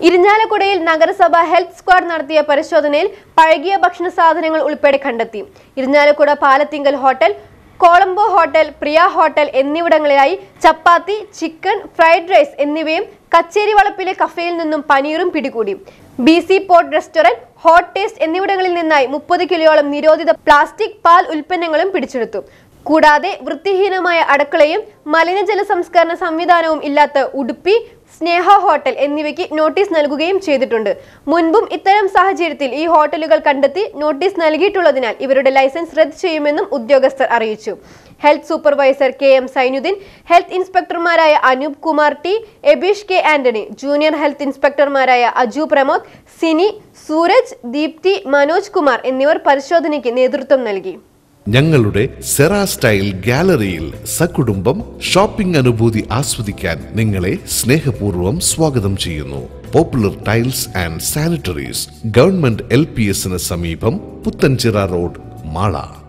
ഇരിഞ്ഞാലക്കുടയിൽ നഗരസഭ health squad നടത്തിയ പരിശോധനയിൽ പഴകിയ ഭക്ഷണ സാധനങ്ങൾ ഉൾപ്പെടെ കണ്ടെത്തി Irinjalakuda Palathingal hotel Colombo hotel Priya hotel എന്നിവിടങ്ങളിലായി ചപ്പാത്തി ചിക്കൻ ഫ്രൈഡ് റൈസ് എന്നിവയും കച്ചേരി വളപ്പിലെ കഫേയിൽ നിന്നും പനീറും പിടികൂടി B C port restaurant hot taste എന്നിവിടങ്ങളിൽ നിന്നായി മുപ്പത് കിലോയോളം നിരോധിത പ്ലാസ്റ്റിക് പാൽ ഉൽപ്പന്നങ്ങളും പിടിച്ചെടുത്തു കൂടാതെ വൃത്തിഹീനമായ അടുക്കളയും മലിനജല സംസ്കരണ സംവിധാനവും ഇല്ലാത്ത ഉടുപ്പി സ്നേഹ ഹോട്ടൽ എന്നിവയ്ക്ക് നോട്ടീസ് നൽകുകയും ചെയ്തിട്ടുണ്ട് മുൻപും ഇത്തരം സാഹചര്യത്തിൽ ഈ ഹോട്ടലുകൾ കണ്ടെത്തി നോട്ടീസ് നൽകിയിട്ടുള്ളതിനാൽ ഇവരുടെ ലൈസൻസ് റദ്ദ് ചെയ്യുമെന്നും ഉദ്യോഗസ്ഥർ അറിയിച്ചു health supervisor K M Zainudheen health ഇൻസ്പെക്ടർമാരായ Anoop Kumar T Abeesh K Antony junior health ഇൻസ്പെക്ടർമാരായ അജു പ്രമോദ് സിനി സൂരജ് ദീപ്തി മനോജ് കുമാർ എന്നിവർ പരിശോധനയ്ക്ക് നേതൃത്വം നൽകി ഞങ്ങളുടെ സെറാ സ്റ്റൈൽ ഗാലറിയിൽ സകുടുംബം ഷോപ്പിംഗ് അനുഭൂതി ആസ്വദിക്കാൻ നിങ്ങളെ സ്നേഹപൂർവ്വം സ്വാഗതം ചെയ്യുന്നു popular tiles and sanitaries government L P എസിന് സമീപം പുത്തൻചിറ റോഡ് മാള